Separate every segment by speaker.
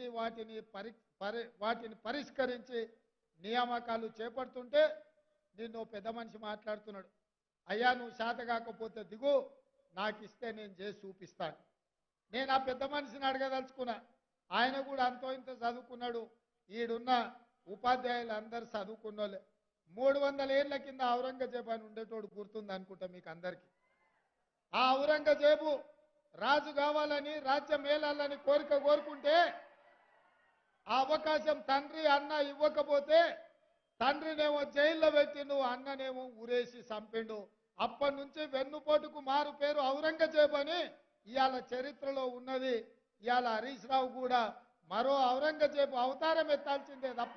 Speaker 1: ఉండి వాటిని పరి పరి వాటిని పరిష్కరించి నియామకాలు చేపడుతుంటే నిన్ను ఓ పెద్ద మనిషి మాట్లాడుతున్నాడు అయ్యా నువ్వు శాత కాకపోతే దిగు నాకు ఇస్తే నేను చేసి చూపిస్తాను నేను ఆ పెద్ద మనిషిని అడగదలుచుకున్నా ఆయన కూడా అంతో ఇంత చదువుకున్నాడు ఈడున్న ఉపాధ్యాయులు అందరు చదువుకున్నోళ్ళే మూడు వందల ఏళ్ల కింద ఔరంగజేబు అని ఉండేటోడు గుర్తుంది అనుకుంటా మీకు అందరికీ ఆ ఔరంగజేబు రాజు కావాలని రాజ్యం మేలాలని కోరిక కోరుకుంటే ఆ అవకాశం తండ్రి అన్న ఇవ్వకపోతే తండ్రినేమో జైల్లో పెట్టిండు అన్ననేమో ఊరేసి చంపిండు అప్పటి నుంచి వెన్నుపోటుకు మారు పేరు ఔరంగజేబు అని ఇవాళ చరిత్రలో ఉన్నది ఇవాళ హరీష్ రావు కూడా మరో ఔరంగజేబు అవతారం ఎత్తాల్సిందే తప్ప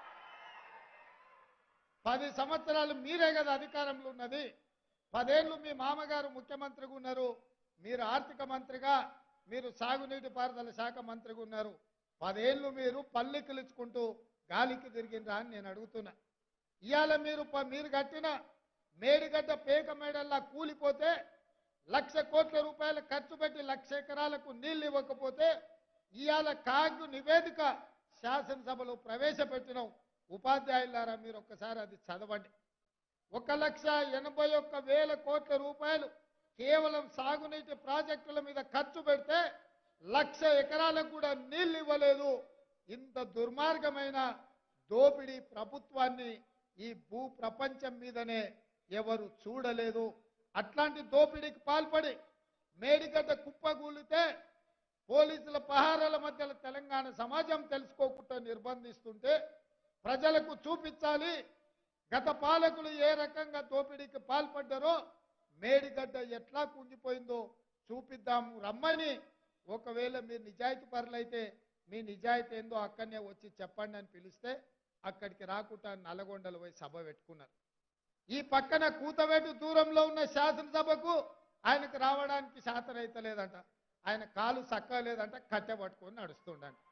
Speaker 1: పది సంవత్సరాలు మీరే కదా అధికారంలో ఉన్నది పదేళ్ళు మీ మామగారు ముఖ్యమంత్రిగా ఉన్నారు మీరు ఆర్థిక మంత్రిగా మీరు సాగునీటి పారుదల శాఖ మంత్రిగా ఉన్నారు పదేళ్ళు మీరు పల్లెకిలుచుకుంటూ గాలికి తిరిగినరా అని నేను అడుగుతున్నా ఇవాళ మీరు ప- మీరు కట్టిన మేడిగడ్డ పేక మేడల్లా కూలిపోతే లక్ష కోట్ల రూపాయలు ఖర్చు పెట్టి లక్ష ఎకరాలకు నీళ్లు ఇవ్వకపోతే ఇవాళ కాగు నివేదిక శాసనసభలో ప్రవేశపెట్టినాం ఉపాధ్యాయులారా మీరు ఒక్కసారి అది చదవండి ఒక లక్ష ఎనభై ఒక్క వేల కోట్ల రూపాయలు కేవలం సాగునీటి ప్రాజెక్టుల మీద ఖర్చు పెడితే లక్ష ఎకరాలకు కూడా నీళ్లు ఇవ్వలేదు ఇంత దుర్మార్గమైన దోపిడీ ప్రభుత్వాన్ని ఈ భూ ప్రపంచం మీదనే ఎవరు చూడలేదు అట్లాంటి దోపిడీకి పాల్పడి మేడిగడ్డ కుప్పగూలితే పోలీసుల పహారాల మధ్యలో తెలంగాణ సమాజం తెలుసుకోకుండా నిర్బంధిస్తుంటే ప్రజలకు చూపించాలి గత పాలకులు ఏ రకంగా దోపిడీకి పాల్పడ్డారో మేడిగడ్డ ఎట్లా కుంగిపోయిందో చూపిద్దాము రమ్మని ఒకవేళ మీరు నిజాయితీ పరులైతే మీ నిజాయితీ ఏందో అక్కడనే వచ్చి చెప్పండి అని పిలిస్తే అక్కడికి రాకుండా నల్లగొండలు పోయి సభ పెట్టుకున్నారు ఈ పక్కన కూతవేటు దూరంలో ఉన్న శాసనసభకు ఆయనకు రావడానికి శాతం అయితే లేదంట ఆయన కాలు చక్కగా లేదంట కట్టె పట్టుకొని నడుస్తుండంట